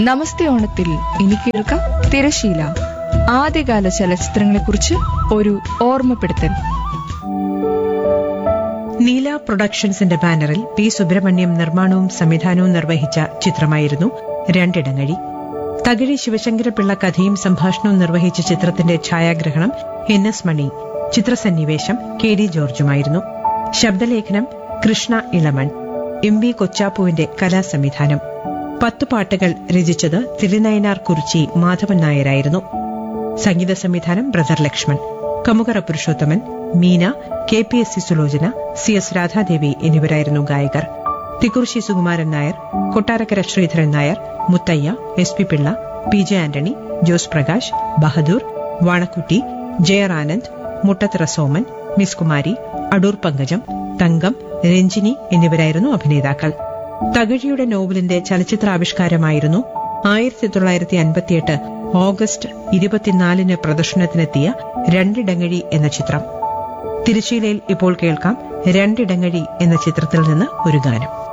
നമസ്തേ ഓണത്തിൽ ഇനി കേൾക്കാം തിരശീല ആദ്യകാല ചലച്ചിത്രങ്ങളെക്കുറിച്ച് ഒരു ഓർമ്മപ്പെടുത്തൽ നീല പ്രൊഡക്ഷൻസിന്റെ ബാനറിൽ പി സുബ്രഹ്മണ്യം നിർമ്മാണവും സംവിധാനവും നിർവഹിച്ച ചിത്രമായിരുന്നു രണ്ടിടങ്ങഴി തകഴി ശിവശങ്കരപിള്ള കഥയും സംഭാഷണവും നിർവഹിച്ച ചിത്രത്തിന്റെ ഛായാഗ്രഹണം എൻ എസ് മണി ചിത്രസന്നിവേശം കെ ഡി ജോർജുമായിരുന്നു ശബ്ദലേഖനം കൃഷ്ണ ഇളമൺ എം വി കൊച്ചാപ്പുവിന്റെ കലാസംവിധാനം പത്തു പാട്ടുകൾ രചിച്ചത് തിരുനയനാർ കുറിച്ചി മാധവൻ നായരായിരുന്നു സംഗീത സംവിധാനം brother Lakshman Kamukara Purushothaman Meena K P S C Sulochana C S Radhadevi എന്നിവരായിരുന്നു ഗായകർ Thikkurissi Sukumaran Nair Kottarakkara Sreedharan Nair Muthaiah S P Pillai P J Antony Jose Prakash Bahadur Vanakkutty Jayar Anand Muttathara Soman miss Kumari Adoor Pankajam Thankam Ranjini എന്നിവരായിരുന്നു അഭിനേതാക്കൾ തകഴിയുടെ നോവലിന്റെ ചലച്ചിത്രാവിഷ്കാരമായിരുന്നു ആയിരത്തി തൊള്ളായിരത്തി അൻപത്തിയെട്ട് ഓഗസ്റ്റ് ഇരുപത്തിനാലിന് പ്രദർശനത്തിനെത്തിയ രണ്ടിടങ്ങഴി എന്ന ചിത്രം തിരുച്ചിയിലയിൽ ഇപ്പോൾ കേൾക്കാം രണ്ടിടങ്ങഴി എന്ന ചിത്രത്തിൽ നിന്ന് ഒരു ഗാനം